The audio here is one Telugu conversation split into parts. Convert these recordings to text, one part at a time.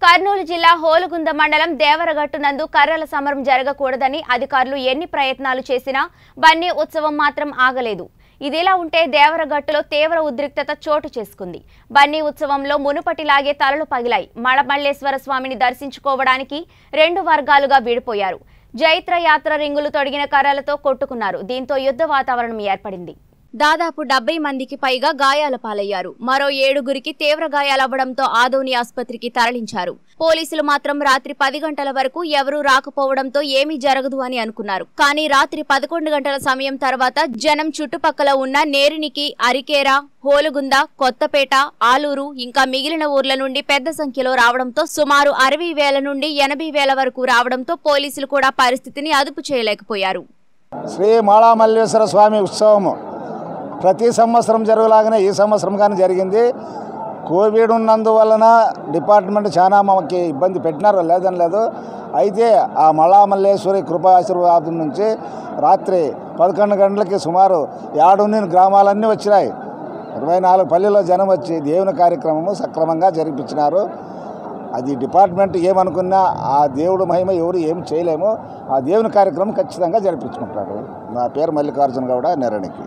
కర్నూలు జిల్లా హోలుగుంద మండలం దేవరగట్టు నందు కర్రల సమరం జరగకూడదని అధికారులు ఎన్ని ప్రయత్నాలు చేసినా బన్నీ ఉత్సవం మాత్రం ఆగలేదు ఇదిలా ఉంటే దేవరగట్టులో తీవ్ర ఉద్రిక్తత చోటు చేసుకుంది బన్నీ ఉత్సవంలో మునుపటిలాగే తలలు పగిలాయి మళమల్లేశ్వర స్వామిని దర్శించుకోవడానికి రెండు వర్గాలుగా విడిపోయారు జైత్ర యాత్ర రింగులు తొడిగిన కర్రలతో కొట్టుకున్నారు దీంతో యుద్ధ వాతావరణం ఏర్పడింది దాదాపు డెబ్బై మందికి పైగా గాయాల పాలయ్యారు మరో ఏడుగురికి తీవ్ర గాయాలవ్వడంతో ఆదోని ఆసుపత్రికి తరలించారు పోలీసులు మాత్రం రాత్రి పది గంటల వరకు ఎవరూ రాకపోవడంతో ఏమీ జరగదు అని అనుకున్నారు కానీ రాత్రి పదకొండు గంటల సమయం తర్వాత జనం చుట్టుపక్కల ఉన్న నేరినికి అరికేర హోలుగుంద కొత్తపేట ఆలూరు ఇంకా మిగిలిన ఊర్ల నుండి పెద్ద సంఖ్యలో రావడంతో సుమారు అరవై వేల నుండి ఎనభై వేల వరకు రావడంతో పోలీసులు కూడా పరిస్థితిని అదుపు చేయలేకపోయారు శ్రీ మాళామల్లేశ్వర స్వామి ఉత్సవము ప్రతి సంవత్సరం జరుగులాగానే ఈ సంవత్సరం కానీ జరిగింది కోవిడ్ ఉన్నందువలన డిపార్ట్మెంట్ చాలా మాకు ఇబ్బంది పెట్టినారు లేదని లేదు అయితే ఆ మళామల్లేశ్వరి కృపాశీర్వాదం నుంచి రాత్రి పదకొండు గంటలకి సుమారు ఏడున్న గ్రామాలన్నీ వచ్చినాయి ఇరవై నాలుగు పల్లెల్లో జనం వచ్చి దేవుని కార్యక్రమము సక్రమంగా జరిపించినారు అది డిపార్ట్మెంట్ ఏమనుకున్నా ఆ దేవుడు మహిమ ఎవరు ఏం చేయలేము ఆ దేవుని కార్యక్రమం ఖచ్చితంగా జరిపించుకుంటారు నా పేరు మల్లికార్జున గౌడ నెరణికి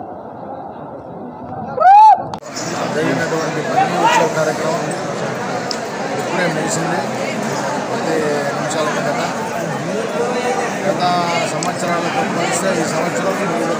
జరిగినటువంటి పని ఉత్సవ కార్యక్రమం ఇప్పుడే ముగిసింది కొద్ది నిమిషాల కిందట గత సంవత్సరాలతో పోలిస్తే ఈ సంవత్సరం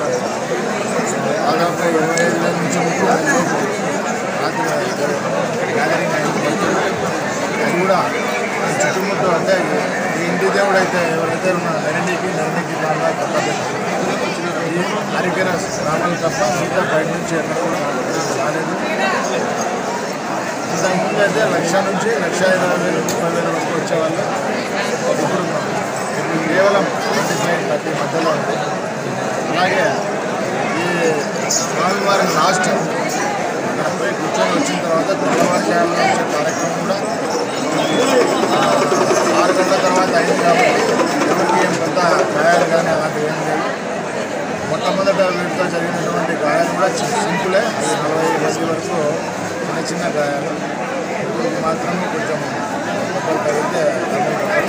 దాదాపు ఇరవై ఐదు వేల నుంచి ముప్పై వేల లోపు రాత్రి గ్యాదరింగ్ అయింది అది కూడా ఈ చుట్టుముట్టు అంటే ఈ ఇంటి దేవుడు అయితే ఎవరైతే ఉన్నారో నరణికి నరణికి బాగా తప్ప ఈ హరికెర గ్రామాలు తప్ప మిగతా బయట నుంచి ఎక్కడ కూడా రాలేదు ఇంతకుముందు అయితే లక్ష నుంచి లక్ష ఇరవై వేలు ముప్పై వేల వరకు వచ్చేవాళ్ళు ఇప్పుడు ఇప్పుడు కేవలం ట్వంటీ ఫైవ్ థర్టీ మధ్యలో ఉంది అలాగే ఈ స్వామివారి లాస్ట్ అక్కడ పోయి కూర్చొని వచ్చిన తర్వాత తెల్లవారుజామున వచ్చే కార్యక్రమం కూడా ఆ, ఆరు గంటల తర్వాత అయింది కాబట్టి ఎవరికి ఏం పెద్ద గాయాలు కానీ అలాంటివి ఏం లేవు మొట్టమొదట వీటితో జరిగినటువంటి గాయాలు కూడా చి- సింపులే అది నలభై మంది వరకు చిన్న చిన్న గాయాలు ఇది మాత్రమే కొంచెం దెబ్బలు తగిలితే దాన్ని